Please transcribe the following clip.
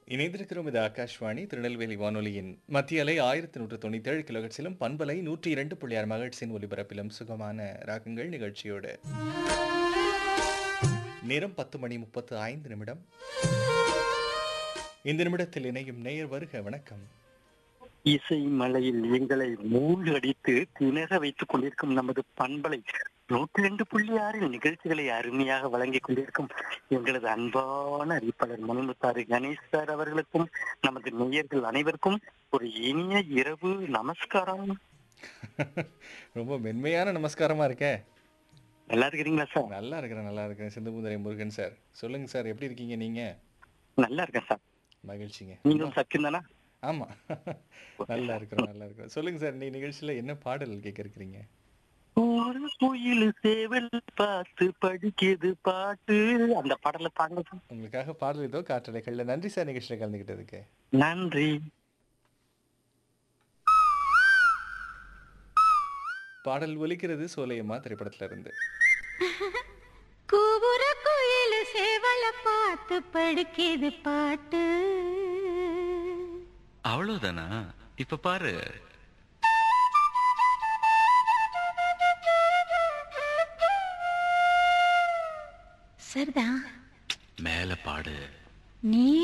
இணைந்திருக்கிறோம் இது ஆகாஷ்வாணி திருநெல்வேலி வானொலியின் மத்திய அலை ஆயிரத்தி நூற்று தொண்ணூத்தி ஏழு கிலோகட்ஸிலும் பண்பலை நூற்றி இரண்டு புள்ளி ஆறு மகிழ்ச்சியின் ஒலிபரப்பிலும் சுகமான ராகங்கள் நிகழ்ச்சியோடு நேரம் பத்து மணி முப்பத்து ஐந்து நிமிடம் இந்த நிமிடத்தில் இணையும் நேயர் வருக வணக்கம் இசை மலையில் எங்களை மூழ்கடித்து திணற வைத்துக் கொண்டிருக்கும் நமது பண்பலை நூற்றி ரெண்டு புள்ளி ஆறில் நிகழ்ச்சிகளை அருமையாக வழங்கிக் கொண்டிருக்கும் எங்களது அன்பான அறிவிப்பாளர் மணிமுத்தாறு கணேஷ் சார் அவர்களுக்கும் நமது நேயர்கள் அனைவருக்கும் ஒரு இனிய இரவு நமஸ்காரம் ரொம்ப மென்மையான நமஸ்காரமா இருக்கே நல்லா இருக்கிறீங்களா சார் நல்லா இருக்கிறேன் நல்லா இருக்கிறேன் சிந்துமுதிரை முருகன் சார் சொல்லுங்க சார் எப்படி இருக்கீங்க நீங்க நல்லா இருக்கேன் சார் மகிழ்ச்சிங்க நீங்களும் சத்தியம் தானே ஆமா நல்லா இருக்கிறோம் நல்லா இருக்கிறோம் சொல்லுங்க சார் நீ நிகழ்ச்சியில என்ன பாடல் கேட்க இருக்கிறீங்க ஒரு குயில் சேவல் பார்த்து படிக்குது பாட்டு அந்த பாடலை பாருங்க சார் உங்களுக்காக பாடல் இதோ காற்றலைகள்ல நன்றி சார் நிகழ்ச்சியில் கலந்துக்கிட்டதுக்கு நன்றி பாடல் ஒலிக்கிறது சோலையம்மா திரைப்படத்துல இருந்து கூவுற குயில் சேவல பார்த்து படுக்கிது பாட்டு அவ்வளவுதானா இப்ப பாரு சரிதான் மேல பாடு நீ